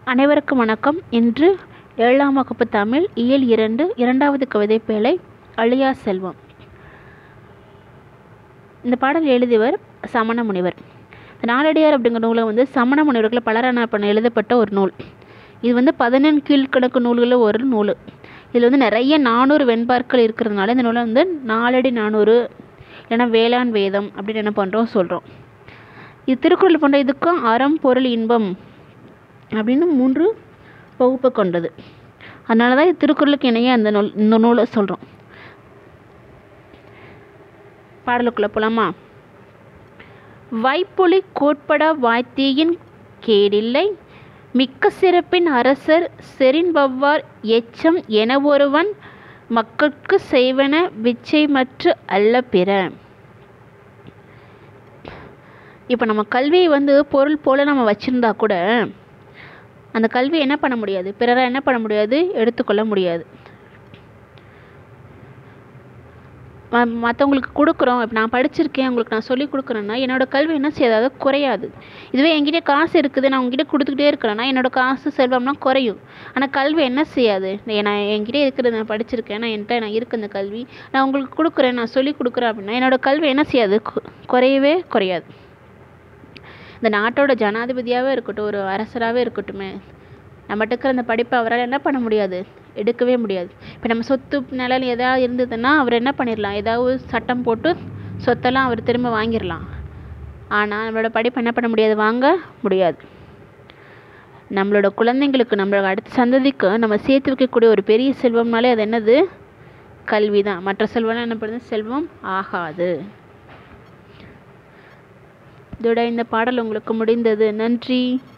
அனைவருக்கும் வணக்கம் இன்று ஏழாம் வகுப்பு தமிழ் இயல் இரண்டு இரண்டாவது கவிதை பேழை அழியா செல்வம் இந்த பாடல் எழுதியவர் சமண முனிவர் நாலடியார் அப்படிங்கிற நூலை வந்து சமண முனிவர்கள் பலரான பண்ண எழுதப்பட்ட ஒரு நூல் இது வந்து பதினெண் கீழ்கணக்கு நூல்களில் ஒரு நூல் இதில் வந்து நிறைய நானூறு வெண்பார்கள் இருக்கிறதுனால இந்த நூலை வந்து நாலடி நானூறு இல்லைன்னா வேளாண் வேதம் அப்படின்னு என்ன பண்ணுறோம் சொல்கிறோம் இது திருக்குறள் போன்ற இதுக்கும் அறம் பொருள் இன்பம் அப்படின்னு மூன்று பகுப்பு கொண்டது அதனால தான் இது திருக்குறளுக்கு இணைய அந்த நூல் இந்த நூலை சொல்கிறோம் பாடலுக்குள்ளே போலாமா வைப்புலி கோட்பட வாய்த்தீயின் கேடில்லை மிக்க சிறப்பின் அரசர் செறின்வவ்வார் எச்சம் என ஒருவன் மக்கட்கு செய்வன விச்சைமற்று அல்ல பிற இப்போ நம்ம கல்வியை வந்து பொருள் போல் நம்ம வச்சுருந்தா கூட அந்த கல்வி என்ன பண்ண முடியாது பிறரை என்ன பண்ண முடியாது எடுத்துக்கொள்ள முடியாது மற்றவங்களுக்கு கொடுக்குறோம் இப்போ நான் படிச்சிருக்கேன் உங்களுக்கு நான் சொல்லி கொடுக்குறேன்னா என்னோடய கல்வி என்ன செய்யாது குறையாது இதுவே என்கிட்ட காசு இருக்குது நான் உங்ககிட்ட கொடுத்துக்கிட்டே இருக்கிறேன்னா என்னோடய காசு செல்வம்லாம் குறையும் ஆனால் கல்வி என்ன செய்யாது நான் என்கிட்ட இருக்கிறது நான் படிச்சிருக்கேன் நான் என்கிட்ட நான் இருக்கு இந்த கல்வி நான் உங்களுக்கு கொடுக்குறேன் நான் சொல்லி கொடுக்குறேன் அப்படின்னா என்னோடய கல்வி என்ன செய்யாது குறையவே குறையாது இந்த நாட்டோட ஜனாதிபதியாகவே இருக்கட்டும் ஒரு அரசராகவே இருக்கட்டுமே நம்மகிட்ட இருக்கிற அந்த படிப்பை அவரால் என்ன பண்ண முடியாது எடுக்கவே முடியாது இப்போ நம்ம சொத்து நிழல் எதாவது இருந்ததுன்னா அவர் என்ன பண்ணிடலாம் ஏதாவது சட்டம் போட்டு சொத்தெல்லாம் அவர் திரும்ப வாங்கிடலாம் ஆனால் நம்மளோட படிப்பு என்ன பண்ண முடியாது வாங்க முடியாது நம்மளோட குழந்தைங்களுக்கு நம்மளோட அடுத்த சந்ததிக்கு நம்ம சேர்த்து வைக்கக்கூடிய ஒரு பெரிய செல்வம்னாலே அது என்னது கல்வி தான் மற்ற செல்வம்லாம் என்ன பண்ணுது செல்வம் ஆகாது இதோட இந்த பாடல் உங்களுக்கு முடிந்தது நன்றி